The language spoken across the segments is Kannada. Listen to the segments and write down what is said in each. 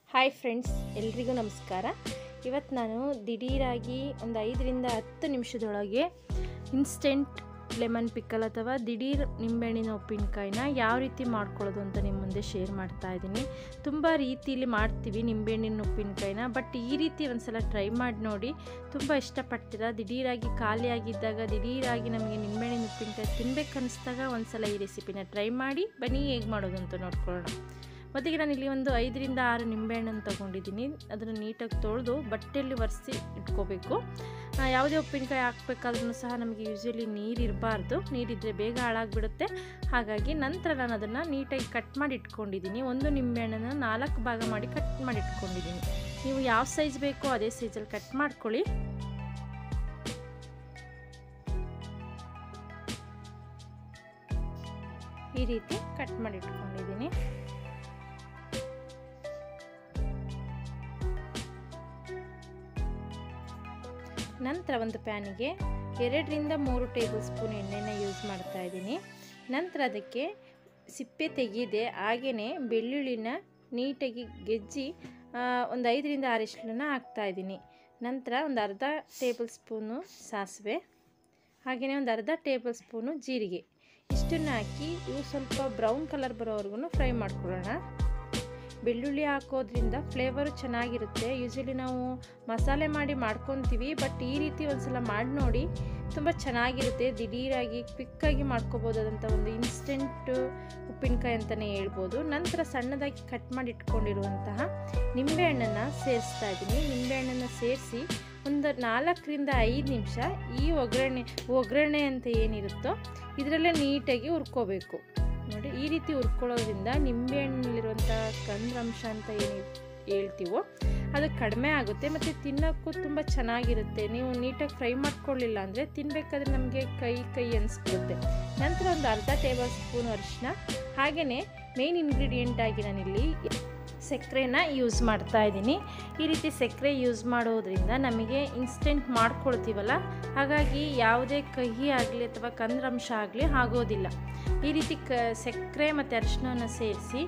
ಹಾಯ್ ಫ್ರೆಂಡ್ಸ್ ಎಲ್ರಿಗೂ ನಮಸ್ಕಾರ ಇವತ್ತು ನಾನು ದಿಢೀರಾಗಿ ಒಂದು ಐದರಿಂದ ಹತ್ತು ನಿಮಿಷದೊಳಗೆ ಇನ್ಸ್ಟೆಂಟ್ ಲೆಮನ್ ಪಿಕ್ಕಲ್ ಅಥವಾ ದಿಢೀರ್ ನಿಂಬೆಹಣ್ಣಿನ ಉಪ್ಪಿನಕಾಯಿನ ಯಾವ ರೀತಿ ಮಾಡ್ಕೊಳ್ಳೋದು ಅಂತ ನಿಮ್ಮ ಮುಂದೆ ಶೇರ್ ಮಾಡ್ತಾ ಇದ್ದೀನಿ ತುಂಬ ರೀತಿಯಲ್ಲಿ ಮಾಡ್ತೀವಿ ನಿಂಬೆಹಣ್ಣಿನ ಉಪ್ಪಿನಕಾಯಿನ ಬಟ್ ಈ ರೀತಿ ಒಂದ್ಸಲ ಟ್ರೈ ಮಾಡಿ ನೋಡಿ ತುಂಬ ಇಷ್ಟಪಡ್ತೀರಾ ದಿಢೀರಾಗಿ ಖಾಲಿಯಾಗಿದ್ದಾಗ ದಿಢೀರಾಗಿ ನಮಗೆ ನಿಂಬೆಹಣ್ಣಿನ ಉಪ್ಪಿನಕಾಯಿ ತಿನ್ಬೇಕು ಅನಿಸ್ದಾಗ ಒಂದ್ಸಲ ಈ ರೆಸಿಪಿನ ಟ್ರೈ ಮಾಡಿ ಬನ್ನಿ ಹೇಗೆ ಮಾಡೋದು ಅಂತ ನೋಡ್ಕೊಳ್ಳೋಣ ಮೊದಲಿಗೆ ನಾನು ಇಲ್ಲಿ ಒಂದು ಐದರಿಂದ ಆರು ನಿಂಬೆಹಣ್ಣನ್ನು ತೊಗೊಂಡಿದ್ದೀನಿ ಅದನ್ನು ನೀಟಾಗಿ ತೊಳೆದು ಬಟ್ಟೆಯಲ್ಲಿ ಒರೆಸಿ ಇಟ್ಕೋಬೇಕು ಆ, ಯಾವುದೇ ಉಪ್ಪಿನಕಾಯಿ ಹಾಕ್ಬೇಕಾದ್ರೂ ಸಹ ನಮಗೆ ಯೂಶ್ವಲಿ ನೀರು ಇರಬಾರ್ದು ನೀರಿದ್ದರೆ ಬೇಗ ಹಾಳಾಗ್ಬಿಡುತ್ತೆ ಹಾಗಾಗಿ ನಂತರ ನಾನು ಅದನ್ನು ನೀಟಾಗಿ ಕಟ್ ಮಾಡಿ ಇಟ್ಕೊಂಡಿದ್ದೀನಿ ಒಂದು ನಿಂಬೆಹಣ್ಣನ್ನು ನಾಲ್ಕು ಭಾಗ ಮಾಡಿ ಕಟ್ ಮಾಡಿ ಇಟ್ಕೊಂಡಿದ್ದೀನಿ ನೀವು ಯಾವ ಸೈಜ್ ಬೇಕೋ ಅದೇ ಸೈಜಲ್ಲಿ ಕಟ್ ಮಾಡ್ಕೊಳ್ಳಿ ಈ ರೀತಿ ಕಟ್ ಮಾಡಿ ಇಟ್ಕೊಂಡಿದ್ದೀನಿ ನಂತರ ಒಂದು ಪ್ಯಾನಿಗೆ ಎರಡರಿಂದ ಮೂರು ಟೇಬಲ್ ಸ್ಪೂನ್ ಎಣ್ಣೆನ ಯೂಸ್ ಮಾಡ್ತಾ ಇದ್ದೀನಿ ನಂತರ ಅದಕ್ಕೆ ಸಿಪ್ಪೆ ತೆಗೆಯದೆ ಹಾಗೆಯೇ ಬೆಳ್ಳುಳ್ಳಿನ ನೀಟಾಗಿ ಗೆಜ್ಜಿ ಒಂದು ಐದರಿಂದ ಆರು ಇಷ್ಟನ್ನ ಹಾಕ್ತಾ ಇದ್ದೀನಿ ನಂತರ ಒಂದು ಅರ್ಧ ಟೇಬಲ್ ಸ್ಪೂನು ಸಾಸಿವೆ ಹಾಗೆಯೇ ಒಂದು ಅರ್ಧ ಟೇಬಲ್ ಸ್ಪೂನು ಜೀರಿಗೆ ಇಷ್ಟನ್ನು ಹಾಕಿ ಇವು ಸ್ವಲ್ಪ ಬ್ರೌನ್ ಕಲರ್ ಬರೋವರೆಗೂ ಫ್ರೈ ಮಾಡ್ಕೊಳ್ಳೋಣ ಬೆಳ್ಳುಳ್ಳಿ ಹಾಕೋದ್ರಿಂದ ಫ್ಲೇವರು ಚೆನ್ನಾಗಿರುತ್ತೆ ಯೂಶ್ವಲಿ ನಾವು ಮಸಾಲೆ ಮಾಡಿ ಮಾಡ್ಕೊತೀವಿ ಬಟ್ ಈ ರೀತಿ ಒಂದ್ಸಲ ಮಾಡಿ ನೋಡಿ ತುಂಬ ಚೆನ್ನಾಗಿರುತ್ತೆ ದಿಢೀರಾಗಿ ಕ್ವಿಕ್ಕಾಗಿ ಮಾಡ್ಕೋಬೋದಾದಂಥ ಒಂದು ಇನ್ಸ್ಟೆಂಟ್ ಉಪ್ಪಿನಕಾಯಿ ಅಂತಲೇ ಹೇಳ್ಬೋದು ನಂತರ ಸಣ್ಣದಾಗಿ ಕಟ್ ಮಾಡಿ ಇಟ್ಕೊಂಡಿರುವಂತಹ ನಿಂಬೆಹಣ್ಣನ್ನು ಸೇರಿಸ್ತಾ ಇದ್ದೀನಿ ನಿಂಬೆಹಣ್ಣನ್ನು ಸೇರಿಸಿ ಒಂದು ನಾಲ್ಕರಿಂದ ಐದು ನಿಮಿಷ ಈ ಒಗ್ಗರಣೆ ಒಗ್ಗರಣೆ ಅಂತ ಏನಿರುತ್ತೋ ಇದರಲ್ಲೇ ನೀಟಾಗಿ ಹುರ್ಕೋಬೇಕು ನೋಡಿ ಈ ರೀತಿ ಹುರ್ಕೊಳ್ಳೋದ್ರಿಂದ ನಿಂಬೆಹಣ್ಣಲ್ಲಿರುವಂಥ ಕಂದ್ರಂಶ ಅಂತ ಏನು ಹೇಳ್ತೀವೋ ಅದು ಕಡಿಮೆ ಆಗುತ್ತೆ ಮತ್ತು ತಿನ್ನೋಕ್ಕೂ ತುಂಬ ಚೆನ್ನಾಗಿರುತ್ತೆ ನೀವು ನೀಟಾಗಿ ಫ್ರೈ ಮಾಡ್ಕೊಳ್ಳಿಲ್ಲ ಅಂದರೆ ತಿನ್ನಬೇಕಾದ್ರೆ ನಮಗೆ ಕೈ ಕೈ ಅನಿಸ್ಬಿಡುತ್ತೆ ನಂತರ ಒಂದು ಅರ್ಧ ಟೇಬಲ್ ಸ್ಪೂನ್ ಅರಿಶಿನ ಹಾಗೆಯೇ ಮೇನ್ ಇಂಗ್ರೀಡಿಯೆಂಟ್ ಆಗಿ ನಾನಿಲ್ಲಿ ಸಕ್ಕರೆನ ಯೂಸ್ ಮಾಡ್ತಾ ಇದ್ದೀನಿ ಈ ರೀತಿ ಸಕ್ಕರೆ ಯೂಸ್ ಮಾಡೋದ್ರಿಂದ ನಮಗೆ ಇನ್ಸ್ಟೆಂಟ್ ಮಾಡ್ಕೊಳ್ತೀವಲ್ಲ ಹಾಗಾಗಿ ಯಾವುದೇ ಕಹಿ ಆಗಲಿ ಅಥವಾ ಕಂದ್ರಂಶ ಆಗಲಿ ಆಗೋದಿಲ್ಲ ಈ ರೀತಿ ಕ ಸಕ್ಕರೆ ಮತ್ತು ಅರಿಶಿನವನ್ನು ಸೇರಿಸಿ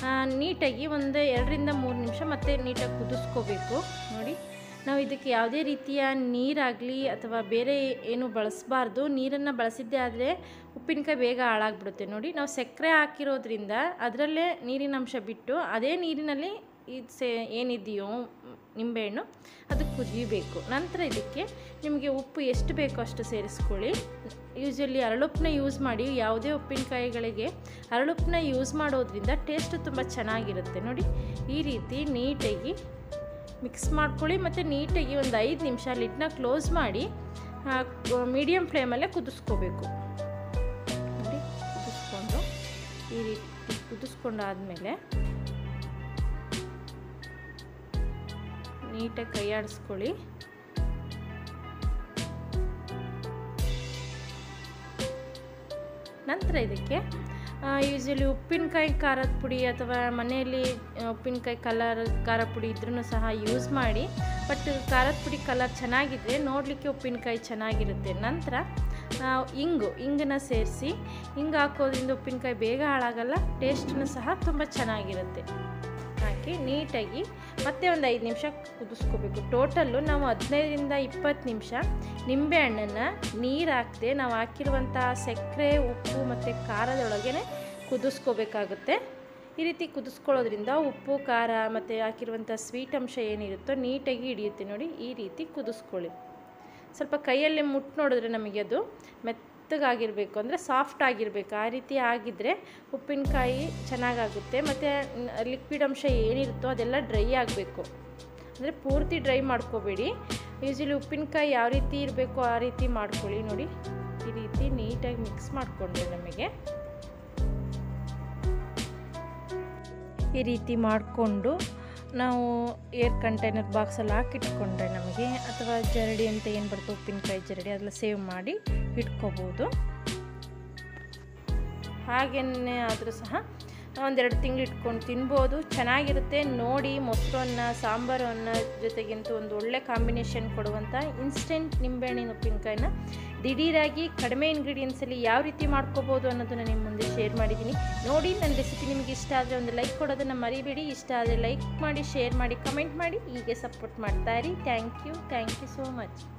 ನೀಟಾಗಿ ಒಂದು ಎರಡರಿಂದ ಮೂರು ನಿಮಿಷ ಮತ್ತೆ ನೀಟಾಗಿ ಕುದಿಸ್ಕೋಬೇಕು ನೋಡಿ ನಾವು ಇದಕ್ಕೆ ಯಾವುದೇ ರೀತಿಯ ನೀರಾಗಲಿ ಅಥವಾ ಬೇರೆ ಏನು ಬಳಸಬಾರ್ದು ನೀರನ್ನು ಬಳಸಿದ್ದೇ ಆದರೆ ಉಪ್ಪಿನಕಾಯಿ ಬೇಗ ಹಾಳಾಗ್ಬಿಡುತ್ತೆ ನೋಡಿ ನಾವು ಸಕ್ಕರೆ ಹಾಕಿರೋದ್ರಿಂದ ಅದರಲ್ಲೇ ನೀರಿನ ಅಂಶ ಬಿಟ್ಟು ಅದೇ ನೀರಿನಲ್ಲಿ ಇದು ಸೇ ಏನಿದೆಯೋ ನಿಂಬೆಹಣ್ಣು ಅದು ಕುದಿಯಬೇಕು ನಂತರ ಇದಕ್ಕೆ ನಿಮಗೆ ಉಪ್ಪು ಎಷ್ಟು ಬೇಕೋ ಅಷ್ಟು ಸೇರಿಸ್ಕೊಳ್ಳಿ ಯೂಶ್ವಲಿ ಅರಳುಪ್ಪನ್ನ ಯೂಸ್ ಮಾಡಿ ಯಾವುದೇ ಉಪ್ಪಿನಕಾಯಿಗಳಿಗೆ ಅರಳುಪ್ಪನ್ನ ಯೂಸ್ ಮಾಡೋದ್ರಿಂದ ಟೇಸ್ಟ್ ತುಂಬ ಚೆನ್ನಾಗಿರುತ್ತೆ ನೋಡಿ ಈ ರೀತಿ ನೀಟಾಗಿ ಮಿಕ್ಸ್ ಮಾಡ್ಕೊಳ್ಳಿ ಮತ್ತು ನೀಟಾಗಿ ಒಂದು ಐದು ನಿಮಿಷ ಲಿಡ್ನ ಕ್ಲೋಸ್ ಮಾಡಿ ಮೀಡಿಯಮ್ ಫ್ಲೇಮಲ್ಲೇ ಕುದಿಸ್ಕೋಬೇಕು ನೋಡಿ ಕುದಿಸ್ಕೊಂಡು ಈ ರೀತಿ ಕುದಿಸ್ಕೊಂಡಾದಮೇಲೆ ನೀಟಾಗಿ ಕೈ ಆಡಿಸ್ಕೊಳ್ಳಿ ನಂತರ ಇದಕ್ಕೆ ಯೂಶ್ವಲಿ ಉಪ್ಪಿನಕಾಯಿ ಖಾರದ ಪುಡಿ ಅಥವಾ ಮನೆಯಲ್ಲಿ ಉಪ್ಪಿನಕಾಯಿ ಕಲರ್ ಖಾರ ಪುಡಿ ಇದ್ರೂ ಸಹ ಯೂಸ್ ಮಾಡಿ ಬಟ್ ಖಾರದ ಪುಡಿ ಕಲರ್ ಚೆನ್ನಾಗಿದ್ದರೆ ನೋಡಲಿಕ್ಕೆ ಉಪ್ಪಿನಕಾಯಿ ಚೆನ್ನಾಗಿರುತ್ತೆ ನಂತರ ಇಂಗು ಇಂಗನ್ನ ಸೇರಿಸಿ ಹಿಂಗೆ ಹಾಕೋದ್ರಿಂದ ಉಪ್ಪಿನಕಾಯಿ ಬೇಗ ಹಾಳಾಗಲ್ಲ ಟೇಸ್ಟನ್ನು ಸಹ ತುಂಬ ಚೆನ್ನಾಗಿರುತ್ತೆ ಹಾಕಿ ನೀಟಾಗಿ ಮತ್ತೆ ಒಂದು ಐದು ನಿಮಿಷ ಕುದಿಸ್ಕೋಬೇಕು ಟೋಟಲ್ಲು ನಾವು ಹದಿನೈದರಿಂದ ಇಪ್ಪತ್ತು ನಿಮಿಷ ನಿಂಬೆಹಣ್ಣನ್ನು ನೀರು ಹಾಕದೆ ನಾವು ಹಾಕಿರುವಂಥ ಸಕ್ಕರೆ ಉಪ್ಪು ಮತ್ತು ಖಾರದೊಳಗೇ ಕುದಿಸ್ಕೋಬೇಕಾಗುತ್ತೆ ಈ ರೀತಿ ಕುದಿಸ್ಕೊಳ್ಳೋದ್ರಿಂದ ಉಪ್ಪು ಖಾರ ಮತ್ತು ಹಾಕಿರುವಂಥ ಸ್ವೀಟ್ ಅಂಶ ಏನಿರುತ್ತೋ ನೀಟಾಗಿ ಹಿಡಿಯುತ್ತೆ ನೋಡಿ ಈ ರೀತಿ ಕುದಿಸ್ಕೊಳ್ಳಿ ಸ್ವಲ್ಪ ಕೈಯಲ್ಲಿ ಮುಟ್ಟು ನೋಡಿದ್ರೆ ನಮಗೆ ಅದು ಮೆತ್ತಗಾಗಿರಬೇಕು ಅಂದರೆ ಸಾಫ್ಟ್ ಆಗಿರಬೇಕು ಆ ರೀತಿ ಆಗಿದ್ದರೆ ಉಪ್ಪಿನಕಾಯಿ ಚೆನ್ನಾಗಾಗುತ್ತೆ ಮತ್ತು ಲಿಕ್ವಿಡ್ ಅಂಶ ಏನಿರುತ್ತೋ ಅದೆಲ್ಲ ಡ್ರೈ ಆಗಬೇಕು ಅಂದರೆ ಪೂರ್ತಿ ಡ್ರೈ ಮಾಡ್ಕೋಬೇಡಿ ಯೂಶ್ವಲಿ ಉಪ್ಪಿನಕಾಯಿ ಯಾವ ರೀತಿ ಇರಬೇಕು ಆ ರೀತಿ ಮಾಡ್ಕೊಳ್ಳಿ ನೋಡಿ ಈ ರೀತಿ ನೀಟಾಗಿ ಮಿಕ್ಸ್ ಮಾಡಿಕೊಂಡ್ರೆ ನಮಗೆ ಈ ರೀತಿ ಮಾಡಿಕೊಂಡು ನಾವು ಏರ್ ಕಂಟೈನರ್ ಬಾಕ್ಸಲ್ಲಿ ಹಾಕಿಟ್ಕೊಂಡ್ರೆ ನಮಗೆ ಅಥವಾ ಜರಡಿ ಅಂತ ಏನು ಬರುತ್ತೆ ಉಪ್ಪಿನಕಾಯಿ ಜರಡಿ ಅದೆಲ್ಲ ಸೇವ್ ಮಾಡಿ ಇಟ್ಕೋಬೋದು ಹಾಗೆಯೇ ಆದರೂ ಸಹ ಒಂದೆರಡು ತಿಂಗಳು ಇಟ್ಕೊಂಡು ತಿನ್ಬೋದು ಚೆನ್ನಾಗಿರುತ್ತೆ ನೋಡಿ ಮೊಸರು ಅನ್ನ ಸಾಂಬಾರು ಅನ್ನ ಜೊತೆಗಿಂತ ಒಂದು ಒಳ್ಳೆ ಕಾಂಬಿನೇಷನ್ ಕೊಡುವಂಥ ಇನ್ಸ್ಟೆಂಟ್ ನಿಂಬೆಹಣ್ಣಿನ ಉಪ್ಪಿನಕಾಯಿನ ದಿಢೀರಾಗಿ ಕಡಿಮೆ ಇಂಗ್ರೀಡಿಯೆಂಟ್ಸಲ್ಲಿ ಯಾವ ರೀತಿ ಮಾಡ್ಕೋಬೋದು ಅನ್ನೋದನ್ನು ನಿಮ್ಮ ಮುಂದೆ ಶೇರ್ ಮಾಡಿದ್ದೀನಿ ನೋಡಿ ನನ್ನ ರೆಸಿಪಿ ನಿಮಗೆ ಇಷ್ಟ ಆದರೆ ಒಂದು ಲೈಕ್ ಕೊಡೋದನ್ನು ಮರಿಬೇಡಿ ಇಷ್ಟ ಆದರೆ ಲೈಕ್ ಮಾಡಿ ಶೇರ್ ಮಾಡಿ ಕಮೆಂಟ್ ಮಾಡಿ ಹೀಗೆ ಸಪೋರ್ಟ್ ಮಾಡ್ತಾ ಇರಿ thank you thank you so much